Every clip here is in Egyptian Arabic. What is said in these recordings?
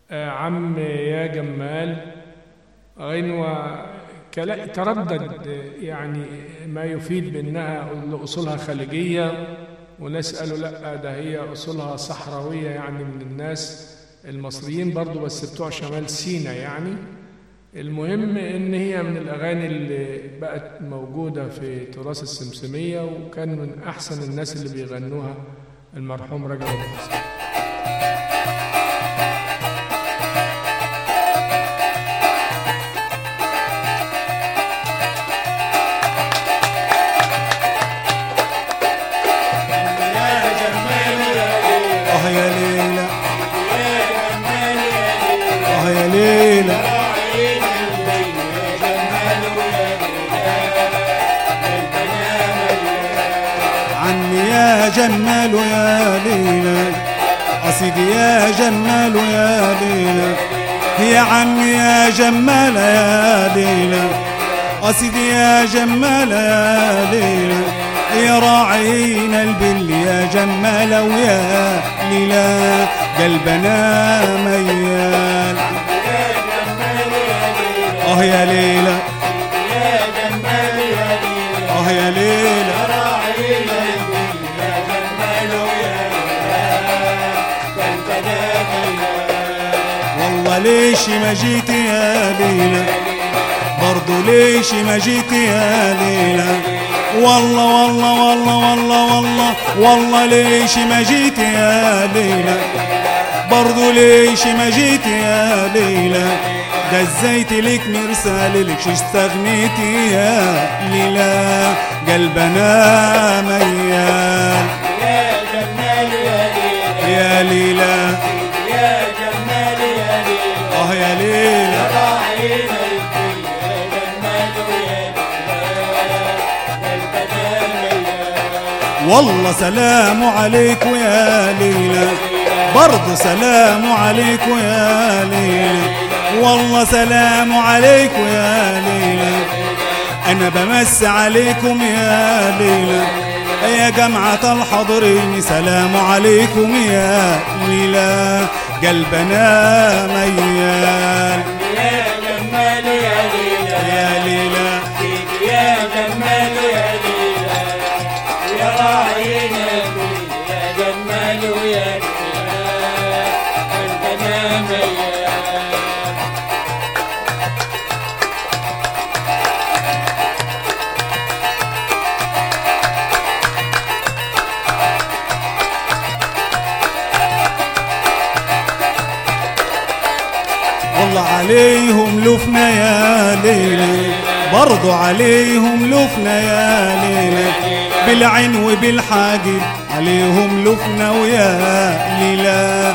آه، عم يا جمال غنوة كلا- تردد يعني ما يفيد بأنها أصولها خليجية وناس قالوا لا ده هي أصولها صحراوية يعني من الناس المصريين برضو بس بتوع شمال سينا يعني المهم ان هي من الاغاني اللي بقت موجوده في تراث السمسميه وكان من احسن الناس اللي بيغنوها المرحوم رجب أبو حسين اه يا ليلى اه يا ليلى عني يا جمال يا ليلى أصيدي يا جمال يا ليلى يا عمي يا جمال يا ليلى أصيدي يا جمال يا ليلى يا راعينا البل يا جمال ويا ليلى قلبنا ميال اه يا ليلى اه يا ليلى والله ليش ما جيت يا ليلى برضو ليش ما جيت يا ليلى والله والله والله والله والله والله ليش ما جيت يا ليلى برضو ليش ما جيت يا ليلى دزيت لك مرسال لك شو استغنيتي يا ليلى قلبنا ميال يا ليلى اه يا ليلى والله سلام عليك يا ليلى برضو سلام عليك يا ليلى والله سلام عليك يا ليلى انا بمس عليكم يا ليلى يا جمعة الحاضرين سلام عليكم يا ليلى قلبنا ميال يا ليلى والله عليهم لفنا يا ليلى برضو عليهم لفنا يا ليلى بالعين وبالحاجب عليهم لفنا ويا ليلى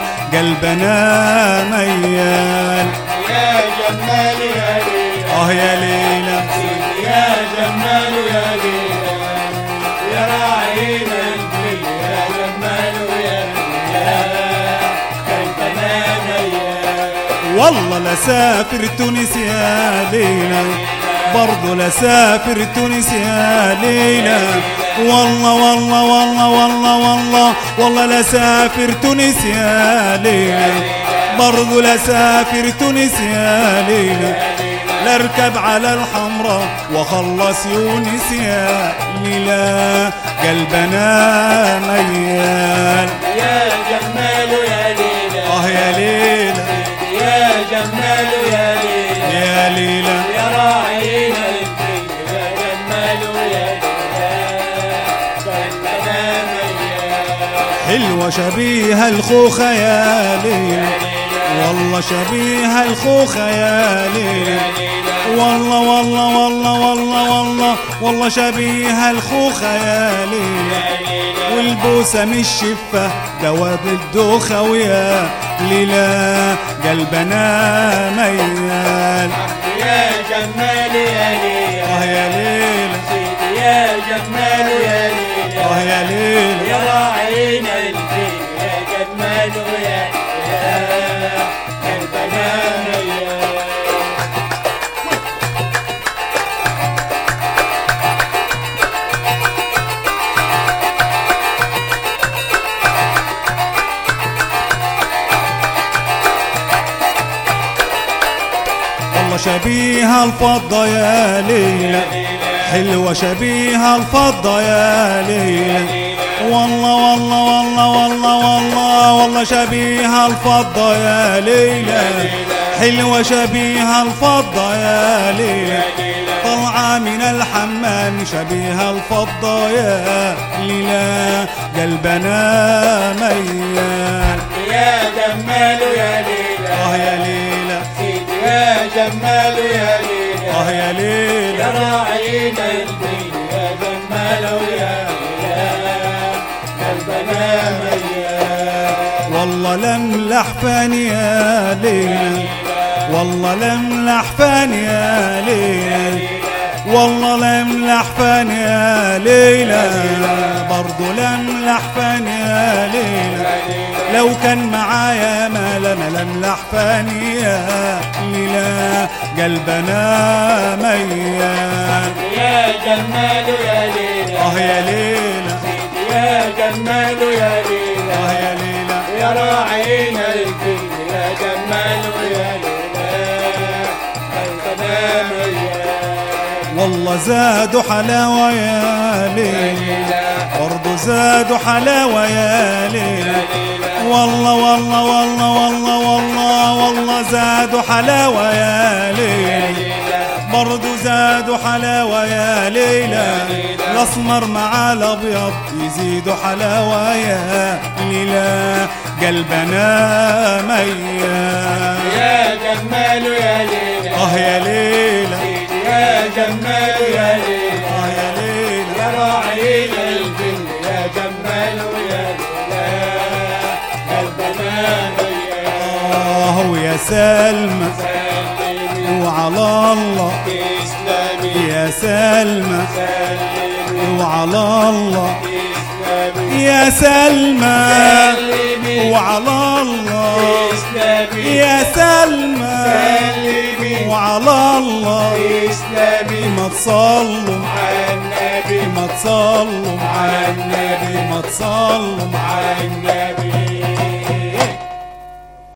قلبنا ميال يا جمال يا ليلى اه يا ليلى يا جمال يا ليلى يا راعينا الكل يا جمال يا ليلى قلبنا ميال والله لسافر تونس يا ليلى برضو لسافر تونس يا ليلى والله والله والله والله والله والله لسافر تونس يا ليلى برضو لسافر تونس يا ليلى لاركب على الحمراء واخلص يونس يا ليلى قلبنا ميال يا جمال يا ليلى اه يا ليلى يا جمال يا ليلى يا ليلى يا راعينا الكل يا جمال يا ليلى قلبنا ميال حلوة شبيهة الخوخة يا ليلى والله شبيهة الخوخة يا ليلى والله والله والله والله والله والله شبيهة الخوخة يا ليلى والبوسة مش شفة دواب الدوخة ويا ليلى قلبنا ميال يا جمال يا ليلى اه يا ليلى سيدي يا جمال يا ليلى اه يا ليلى يا راعينا الفيل يا جمال يا ليلى قلبنا ميال والله شبيهة الفضة يا ليلى حلوة شبيهة الفضة يا ليلى والله والله والله والله والله والله شبيهة الفضة يا ليلى حلوة شبيهة الفضة يا ليلى طلعة من الحمام شبيهة الفضة يا ليلى قلبنا ميال يا جمال يا ليلى اه يا ليلى سيدي يا جمال يا ليلى اه يا يا ليلى راعينا الدين يا جمال يا ليلى قلبنا ميال والله لملح فاني يا ليلى والله لملح فاني يا ليلى والله لملح فاني يا ليلى برضو لملح فاني يا ليلى لو كان معايا ما لما لملح فاني يا ليلى قلبنا ميال يا جمال يا ليلى اه يا ليلى سيدي يا جمال يا ليلى اه يا ليلى يا راعينا الكل يا جمال يا ليلى قلبنا ميال والله زادوا حلاوة يا ليلى برضو زادوا حلاوة يا ليلى والله والله والله والله والله والله زادوا حلاوة يا ليلى برضو زادوا حلاوة يا ليلى الأسمر مع الأبيض يزيدوا حلاوة يا ليلى قلبنا ميال يا جمال يا ليلى آه يا ليلى سيدي يا جمال يا ليلى آه يا ليلى يا راعينا الكل يا جمال يا ليلى قلبنا ميال آه ويا سلمى سلمي وعلى الله تسلمي يا سلمى سلمي وعلى الله تسلمي يا سلمى سلمي وعلى الله تسلمي يا سلمى سلمي وعلى الله تسلمي ما تصلوا على النبي ما تصلوا على النبي ما تصلوا على النبي